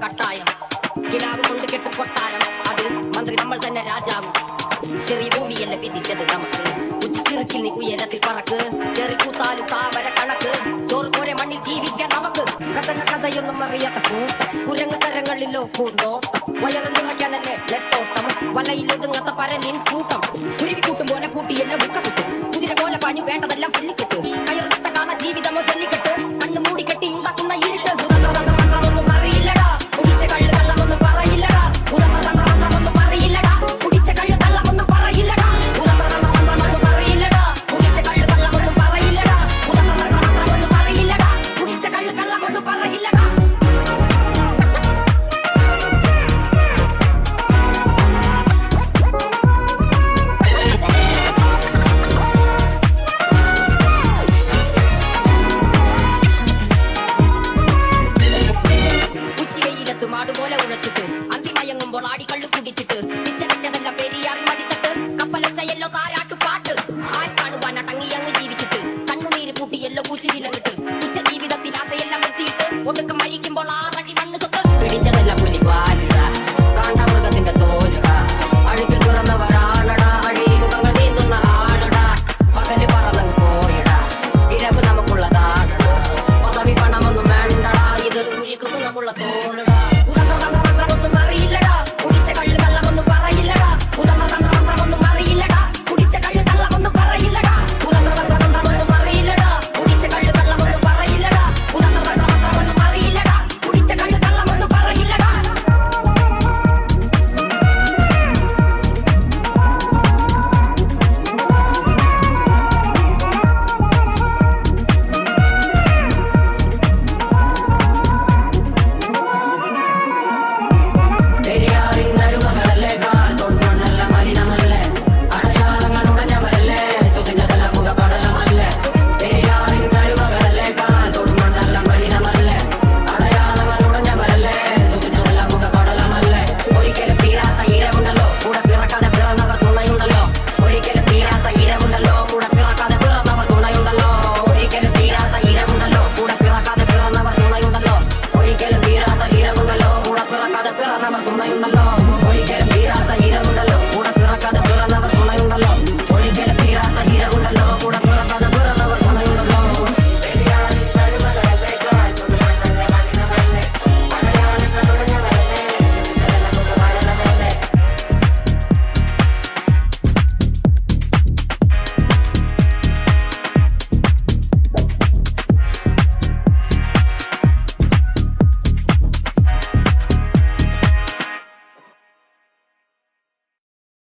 കട്ടായം കിനാവ് കൊണ്ട് കെട്ട് കൊട്ടാരം അത് മന്ത്രി നമ്മൾ തന്നെ രാജാവും ചെറിയ ഭൂമിയല്ല വിധിച്ചത് നമുക്ക് ഉച്ചക്കിറുക്കിൽ നീ ഉയരത്തിൽ പറക്ക് ചെറി കൂത്താലും താവര കണക്ക് ചോറ് പോരെ മണ്ണിൽ ജീവിക്കാൻ നമുക്ക് കഥന കഥയൊന്നും അറിയാത്ത കൂട്ടം കുരങ്ങ് കരങ്ങളിലോ കൂന്തോ വയറ് നിറയ്ക്കാനല്ലേ നെട്ടോട്ടം വലയിലൊതുങ്ങാത്ത പരലിൻ കൂട്ടം കുരുവി കൂട്ടും പോലെ കൂട്ടി എന്നെ മുട്ടക്കിട്ടു കുതിര പോലെ പാഞ്ഞു വേണ്ടതെല്ലാം പുള്ളിക്കെട്ട് കയറിട്ട കാണ ജീവിതമോ ജല്ലിക്കെട്ട് കണ്ണ് മൂടി കെട്ടി ഉണ്ടാക്കുന്ന ഇരുട്ട് ഒന്നും അറിയില്ലടാ കുടിച്ച കള്ള് കള്ളമൊന്നും പറയില്ലടാ ഒന്നും അറിയില്ലടാ കുടിച്ച കള്ള് കള്ളമൊന്നും പറയില്ലടാ ഒന്നും അറിയില്ലടാ കുടിച്ച കള്ള് കള്ളമൊന്നും പറയില്ലടാ ഒന്നും അറിയില്ലടാ കുടിച്ച കള്ള് കള്ളമൊന്നും പറയില്ലടാ ഉച്ചവെയിലത്ത് മാടുപോലെ ഉഴച്ചിട്ട് അന്തിമയങ്ങുമ്പോൾ ആടിക്കള്ളു കുടിച്ചിട്ട് പിച്ച വെച്ചതെല്ലാം പെരിയാറിൽ മടിത്തട്ട് കപ്പലൊച്ചയല്ലോ താരാട്ടു പാട്ട് ആർക്കാണുവാൻ അടങ്ങിയങ്ങ് ജീവിച്ചിട്ട് കണ്ണുനീര് പൂട്ടി എല്ലോ കുച്ചിരിലങ്ങിട്ട് ഉച്ച ജീവിതത്തിൽ ആശയെല്ലാം എത്തിയിട്ട് ഒടുക്കം അഴിക്കുമ്പോൾ ആ